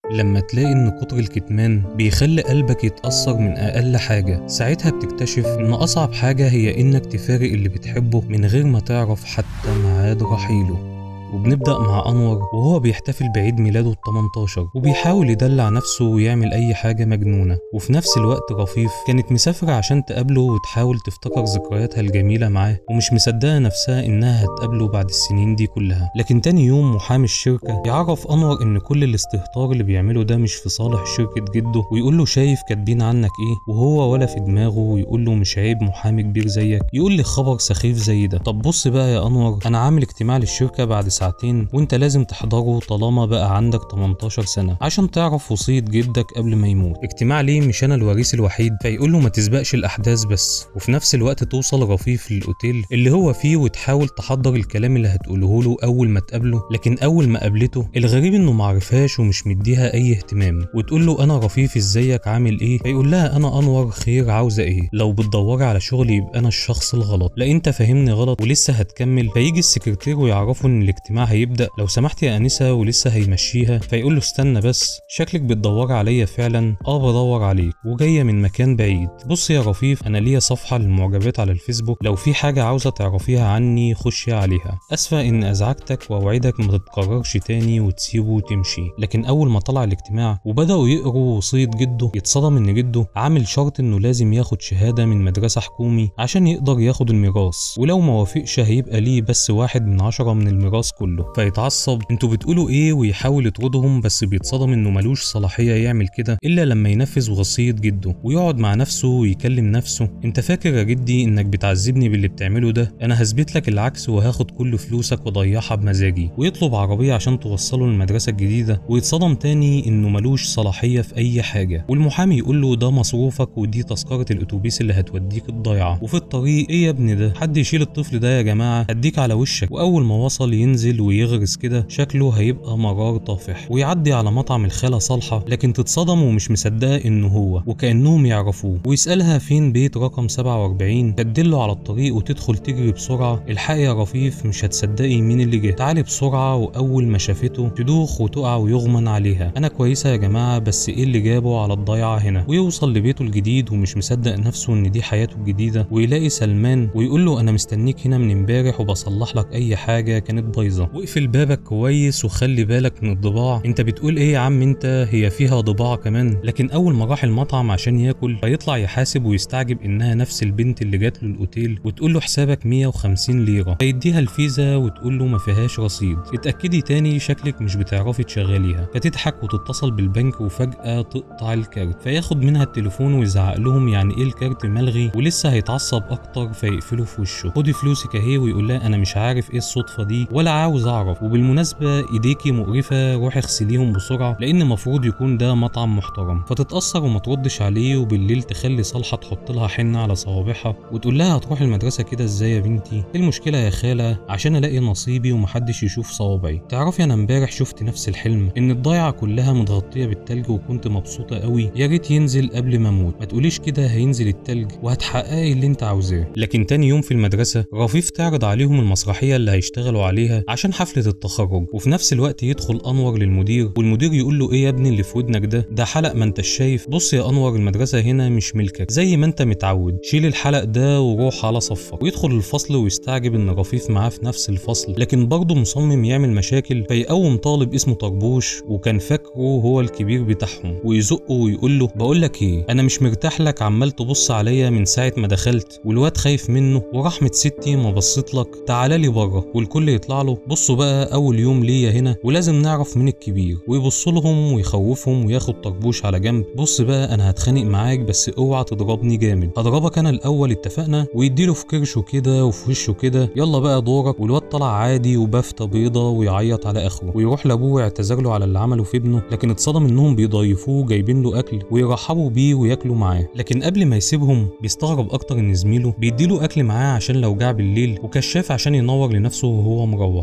لما تلاقي إن كتر الكتمان بيخلي قلبك يتأثر من أقل حاجة ساعتها بتكتشف إن أصعب حاجة هي إنك تفارق اللي بتحبه من غير ما تعرف حتى ميعاد رحيله وبنبدأ مع أنور وهو بيحتفل بعيد ميلاده ال 18 وبيحاول يدلع نفسه ويعمل أي حاجة مجنونة وفي نفس الوقت رفيف كانت مسافرة عشان تقابله وتحاول تفتكر ذكرياتها الجميلة معاه ومش مصدقة نفسها إنها هتقابله بعد السنين دي كلها لكن تاني يوم محامي الشركة يعرف أنور إن كل الاستهتار اللي بيعمله ده مش في صالح شركة جده ويقول له شايف كاتبين عنك إيه وهو ولا في دماغه ويقول له مش عيب محامي كبير زيك يقول لي خبر سخيف زي ده طب بص بقى يا أنور أنا عامل اجتماع للشركة بعد ساعتين وانت لازم تحضره طالما بقى عندك 18 سنة عشان تعرف وصية جدك قبل ما يموت اجتماع ليه مش انا الوريث الوحيد فيقول له ما تسبقش الاحداث بس وفي نفس الوقت توصل رفيف للاوتيل اللي هو فيه وتحاول تحضر الكلام اللي هتقوله له اول ما تقابله لكن اول ما قابلته الغريب انه معرفهاش ومش مديها اي اهتمام وتقول له انا رفيف ازيك عامل ايه فيقول لها انا انور خير عاوزه ايه لو بتدوري على شغل يبقى انا الشخص الغلط لا انت فاهمني غلط ولسه هتكمل فيجي السكرتير ويعرفوا ان الاجتماع هيبدا لو سمحت يا انسه ولسه هيمشيها فيقول له استنى بس شكلك بتدوري عليا فعلا اه بدور عليك وجايه من مكان بعيد بص يا رفيف انا ليا صفحه للمعجبات على الفيسبوك لو في حاجه عاوزه تعرفيها عني خشي عليها اسفه ان ازعجتك واوعدك ما تتكررش تاني وتسيبه وتمشي لكن اول ما طلع الاجتماع وبداوا يقروا وصيه جده يتصدم ان جده عامل شرط انه لازم ياخد شهاده من مدرسه حكومي عشان يقدر ياخد الميراث ولو ما وافقش هيبقى ليه بس واحد من عشرة من الميراث كله فيتعصب انتوا بتقولوا ايه ويحاول يطردهم بس بيتصدم انه ملوش صلاحيه يعمل كده الا لما ينفذ وصيه جده ويقعد مع نفسه ويكلم نفسه انت فاكر يا جدي انك بتعذبني باللي بتعمله ده انا هثبت لك العكس وهاخد كل فلوسك واضيعها بمزاجي ويطلب عربيه عشان توصله للمدرسه الجديده ويتصدم تاني انه ملوش صلاحيه في اي حاجه والمحامي يقول له ده مصروفك ودي تذكره الاتوبيس اللي هتوديك الضيعه وفي الطريق ايه يا ابني ده حد يشيل الطفل ده يا جماعه هديك على وشك واول ما وصل ينزل ويغرس كده شكله هيبقى مرار طافح ويعدي على مطعم الخالة صالحة لكن تتصدم ومش مصدقة انه هو وكأنهم يعرفوه ويسألها فين بيت رقم 47 تدله على الطريق وتدخل تجري بسرعة الحقي يا رفيف مش هتصدقي مين اللي جه تعالي بسرعة وأول ما شافته تدوخ وتقع ويغمن عليها أنا كويسة يا جماعة بس إيه اللي جابه على الضيعة هنا ويوصل لبيته الجديد ومش مصدق نفسه إن دي حياته الجديدة ويلاقي سلمان ويقول له أنا مستنيك هنا من امبارح وبصلح لك أي حاجة كانت بايظة واقفل بابك كويس وخلي بالك من الضباع انت بتقول ايه يا عم انت هي فيها ضباع كمان لكن اول ما راح المطعم عشان ياكل فيطلع يحاسب ويستعجب انها نفس البنت اللي جات له الاوتيل وتقول له حسابك 150 ليره فيديها الفيزا وتقول له ما فيهاش رصيد اتاكدي تاني شكلك مش بتعرفي تشغليها فتضحك وتتصل بالبنك وفجاه تقطع الكارت فياخد منها التليفون ويزعق لهم يعني ايه الكارت ملغي ولسه هيتعصب اكتر فيقفلوا في وشه خدي فلوسك اهي ويقول لها انا مش عارف ايه الصدفه دي ولا عاوز اعرف وبالمناسبه ايديكي مقرفه روحي اغسليهم بسرعه لان المفروض يكون ده مطعم محترم فتتاثر وما تردش عليه وبالليل تخلي صالحه تحط لها حنه على صوابعها وتقول لها هتروح المدرسه كده ازاي يا بنتي ايه المشكله يا خاله عشان الاقي نصيبي ومحدش يشوف صوابعي تعرفي انا امبارح شفت نفس الحلم ان الضيعه كلها متغطيه بالتلج وكنت مبسوطه قوي يا ريت ينزل قبل ما اموت ما تقوليش كده هينزل التلج وهتحققي اللي انت عاوزاه لكن تاني يوم في المدرسه رفيف تعرض عليهم المسرحيه اللي هيشتغلوا عليها عشان حفله التخرج وفي نفس الوقت يدخل انور للمدير والمدير يقول له ايه يا ابني اللي في ودنك ده ده حلق ما انت شايف بص يا انور المدرسه هنا مش ملكك زي ما انت متعود شيل الحلق ده وروح على صفك ويدخل الفصل ويستعجب ان رفيف معاه في نفس الفصل لكن برضه مصمم يعمل مشاكل فيقوم طالب اسمه طربوش وكان فاكره هو الكبير بتاعهم ويزقه ويقول له بقول لك ايه انا مش مرتاح لك عمال تبص عليا من ساعه ما دخلت والواد خايف منه ورحمه ستي ما بصيت لك تعالى لي بره والكل يطلع له بصوا بقى اول يوم ليا هنا ولازم نعرف مين الكبير ويبص لهم ويخوفهم وياخد طربوش على جنب بص بقى انا هتخانق معاك بس اوعى تضربني جامد هضربك انا الاول اتفقنا ويديله في كرشه كده وفي وشه كده يلا بقى دورك والواد طلع عادي وبافته بيضه ويعيط على اخره ويروح لابوه ويعتذر له على اللي عمله في ابنه لكن اتصدم انهم بيضيفوه جايبين له اكل ويرحبوا بيه وياكلوا معاه لكن قبل ما يسيبهم بيستغرب اكتر ان زميله بيديله اكل معاه عشان لو جاع بالليل وكشاف عشان ينور لنفسه وهو مروح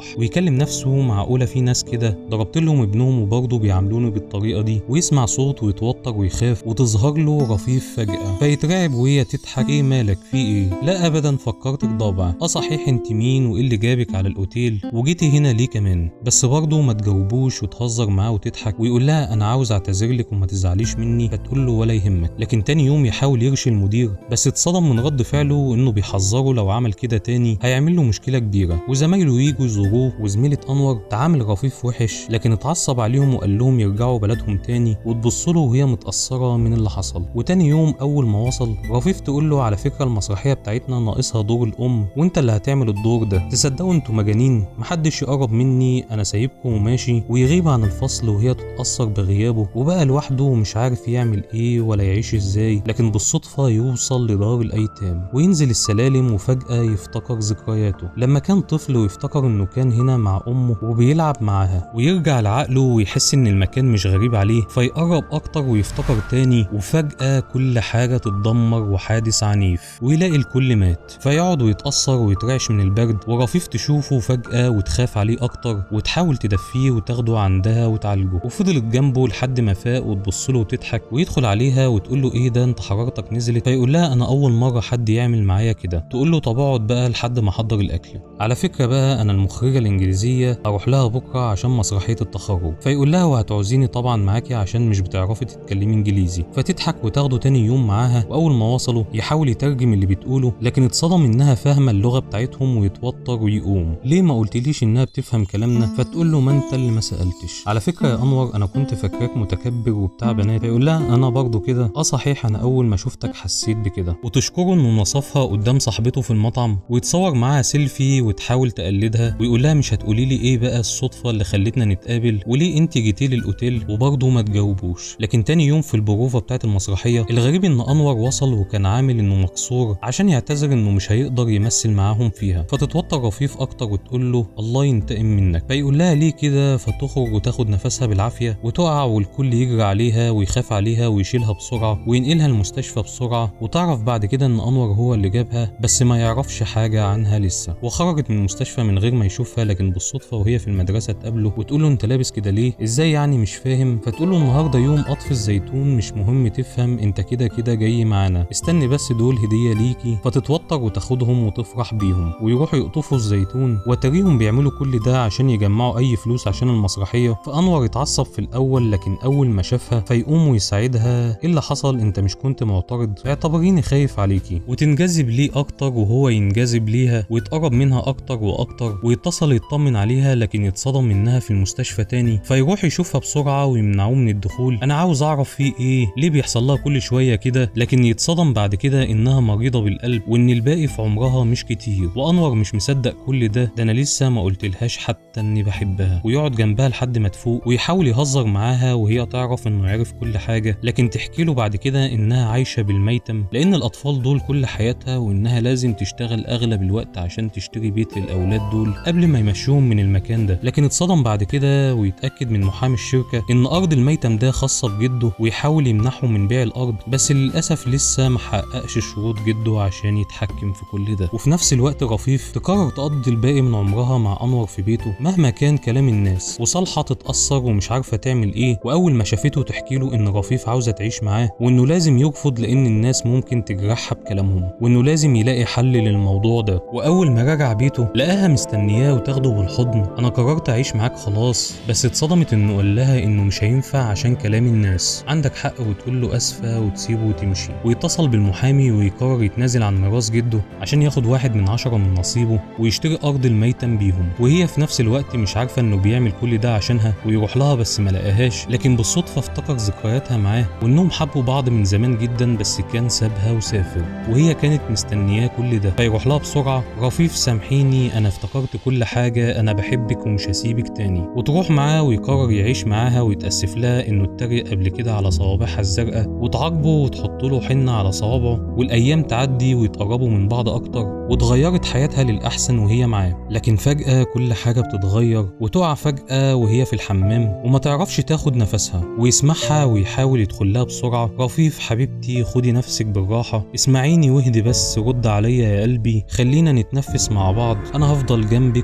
يروح ويكلم نفسه معقوله في ناس كده ضربت لهم ابنهم وبرضه بيعاملوني بالطريقه دي ويسمع صوت ويتوتر ويخاف وتظهر له رفيف فجاه فيترعب وهي تضحك ايه مالك في ايه لا ابدا فكرتك ضابع اه صحيح انت مين وايه اللي جابك على الاوتيل وجيتي هنا ليه كمان بس برضه ما تجاوبوش وتهزر معاه وتضحك ويقول لها انا عاوز اعتذر لك وما تزعليش مني فتقول له ولا يهمك لكن تاني يوم يحاول يرشي المدير بس اتصدم من رد فعله انه بيحذره لو عمل كده تاني هيعمل له مشكله كبيره وزمايله يجوا يزوروه وزميله انور تعامل رفيف وحش لكن اتعصب عليهم وقال لهم يرجعوا بلدهم تاني وتبص له وهي متاثره من اللي حصل وتاني يوم اول ما وصل رفيف تقول له على فكره المسرحيه بتاعتنا ناقصها دور الام وانت اللي هتعمل الدور ده تصدقوا انتوا مجانين محدش يقرب مني انا سايبكم وماشي ويغيب عن الفصل وهي تتاثر بغيابه وبقى لوحده ومش عارف يعمل ايه ولا يعيش ازاي لكن بالصدفه يوصل لدار الايتام وينزل السلالم وفجاه يفتكر ذكرياته لما كان طفل ويفتكر انه كان هنا مع امه وبيلعب معاها ويرجع لعقله ويحس ان المكان مش غريب عليه فيقرب اكتر ويفتكر تاني وفجاه كل حاجه تتدمر وحادث عنيف ويلاقي الكل مات فيقعد ويتاثر ويترعش من البرد ورفيف تشوفه فجاه وتخاف عليه اكتر وتحاول تدفيه وتاخده عندها وتعالجه وفضلت جنبه لحد ما فاق وتبص له وتضحك ويدخل عليها وتقول له ايه ده انت حرارتك نزلت فيقول لها انا اول مره حد يعمل معايا كده تقول له طب اقعد بقى لحد ما احضر الاكل على فكره بقى انا المخرجه الانجليزيه هروح لها بكره عشان مسرحيه التخرج فيقول لها وهتعوزيني طبعا معاكي عشان مش بتعرفي تتكلمي انجليزي فتضحك وتاخده تاني يوم معاها واول ما وصلوا يحاول يترجم اللي بتقوله لكن اتصدم انها فاهمه اللغه بتاعتهم ويتوتر ويقوم ليه ما قلتليش انها بتفهم كلامنا فتقول له ما انت اللي ما سالتش على فكره يا انور انا كنت فاكراك متكبر وبتاع بنات فيقول لها انا برضو كده اه صحيح انا اول ما شفتك حسيت بكده وتشكره انه نصفها قدام صاحبته في المطعم ويتصور معاها سيلفي وتحاول تقلدها ويقول لها مش هتقولي لي ايه بقى الصدفه اللي خلتنا نتقابل وليه انت جيتي لي الاوتيل وبرضه ما تجاوبوش لكن تاني يوم في البروفه بتاعت المسرحيه الغريب ان انور وصل وكان عامل انه مكسور عشان يعتذر انه مش هيقدر يمثل معاهم فيها فتتوتر رفيف اكتر وتقول له الله ينتقم منك فيقول لها ليه كده فتخرج وتاخد نفسها بالعافيه وتقع والكل يجري عليها ويخاف عليها ويشيلها بسرعه وينقلها المستشفى بسرعه وتعرف بعد كده ان انور هو اللي جابها بس ما يعرفش حاجه عنها لسه وخرجت من المستشفى من غير ما يشوفها لكن بالصدفه وهي في المدرسه تقابله وتقول له انت لابس كده ليه ازاي يعني مش فاهم فتقول له النهارده يوم قطف الزيتون مش مهم تفهم انت كده كده جاي معانا استني بس دول هديه ليكي فتتوتر وتاخدهم وتفرح بيهم ويروحوا يقطفوا الزيتون وتريهم بيعملوا كل ده عشان يجمعوا اي فلوس عشان المسرحيه فانور يتعصب في الاول لكن اول ما شافها فيقوم ويساعدها ايه اللي حصل انت مش كنت معترض اعتبريني خايف عليكي وتنجذب ليه اكتر وهو ينجذب ليها ويتقرب منها اكتر واكتر ويتصل يطمن عليها لكن يتصدم منها في المستشفى تاني فيروح يشوفها بسرعه ويمنعوه من الدخول انا عاوز اعرف في ايه ليه بيحصل لها كل شويه كده لكن يتصدم بعد كده انها مريضه بالقلب وان الباقي في عمرها مش كتير وانور مش مصدق كل ده ده انا لسه ما قلتلهاش حتى اني بحبها ويقعد جنبها لحد ما تفوق ويحاول يهزر معاها وهي تعرف انه عرف كل حاجه لكن تحكي له بعد كده انها عايشه بالميتم لان الاطفال دول كل حياتها وانها لازم تشتغل اغلب الوقت عشان تشتري بيت للاولاد دول قبل ما يمشوهم من المكان ده لكن اتصدم بعد كده ويتاكد من محامي الشركه ان ارض الميتم ده خاصه بجده ويحاول يمنحه من بيع الارض بس للاسف لسه ما حققش شروط جده عشان يتحكم في كل ده وفي نفس الوقت رفيف تقرر تقضي الباقي من عمرها مع انور في بيته مهما كان كلام الناس وصالحه تتاثر ومش عارفه تعمل ايه واول ما شافته تحكي له ان رفيف عاوزه تعيش معاه وانه لازم يرفض لان الناس ممكن تجرحها بكلامهم وانه لازم يلاقي حل للموضوع ده واول ما رجع بيته لقاها مستنياه وتاخده بالحضن انا قررت اعيش معاك خلاص بس اتصدمت انه قال لها انه مش هينفع عشان كلام الناس عندك حق وتقول له اسفه وتسيبه وتمشي ويتصل بالمحامي ويقرر يتنازل عن ميراث جده عشان ياخد واحد من عشرة من نصيبه ويشتري ارض الميتم بيهم وهي في نفس الوقت مش عارفه انه بيعمل كل ده عشانها ويروح لها بس ما لقاهاش لكن بالصدفه افتكر ذكرياتها معاه وانهم حبوا بعض من زمان جدا بس كان سابها وسافر وهي كانت مستنياه كل ده فيروح لها بسرعه رفيف سامحيني انا افتكرت كل حاجه انا بحبك ومش هسيبك تاني وتروح معاه ويقرر يعيش معاها ويتاسف لها انه اتريق قبل كده على صوابعها الزرقاء وتعاقبه وتحط له حنه على صوابعه والايام تعدي ويتقربوا من بعض اكتر واتغيرت حياتها للاحسن وهي معاه لكن فجاه كل حاجه بتتغير وتقع فجاه وهي في الحمام وما تعرفش تاخد نفسها ويسمعها ويحاول يدخل لها بسرعه رفيف حبيبتي خدي نفسك بالراحه اسمعيني واهدي بس رد عليا يا قلبي خلينا نتنفس مع بعض انا هفضل جنبك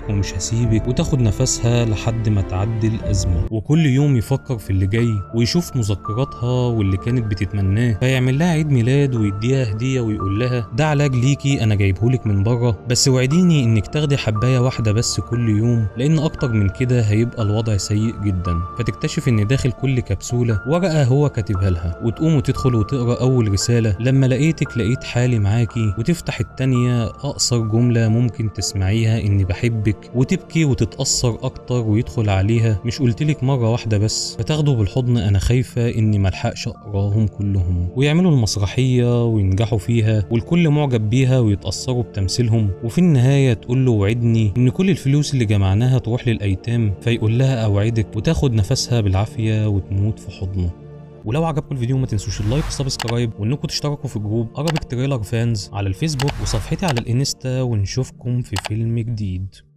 ومش هسيبك وتاخد نفسها لحد ما تعدي الأزمة وكل يوم يفكر في اللي جاي ويشوف مذكراتها واللي كانت بتتمناه فيعمل لها عيد ميلاد ويديها هدية ويقول لها ده علاج ليكي أنا جايبهولك من بره بس وعديني إنك تاخدي حباية واحدة بس كل يوم لأن أكتر من كده هيبقى الوضع سيء جدا فتكتشف إن داخل كل كبسولة ورقة هو كاتبها لها وتقوم وتدخل وتقرأ أول رسالة لما لقيتك لقيت حالي معاكي وتفتح التانية أقصر جملة ممكن تسمعيها إني بحبك وتبكي وتتأثر أكتر ويدخل عليها مش قلتلك مرة واحدة بس فتاخده بالحضن أنا خايفة إني ملحقش أقراهم كلهم ويعملوا المسرحية وينجحوا فيها والكل معجب بيها ويتأثروا بتمثيلهم وفي النهاية تقول له وعدني إن كل الفلوس اللي جمعناها تروح للأيتام فيقول لها أوعدك وتاخد نفسها بالعافية وتموت في حضنه ولو عجبكم الفيديو ما تنسوش اللايك والسبسكرايب وانكم تشتركوا في جروب ارابيك تريلر فانز على الفيسبوك وصفحتي على الانستا ونشوفكم في فيلم جديد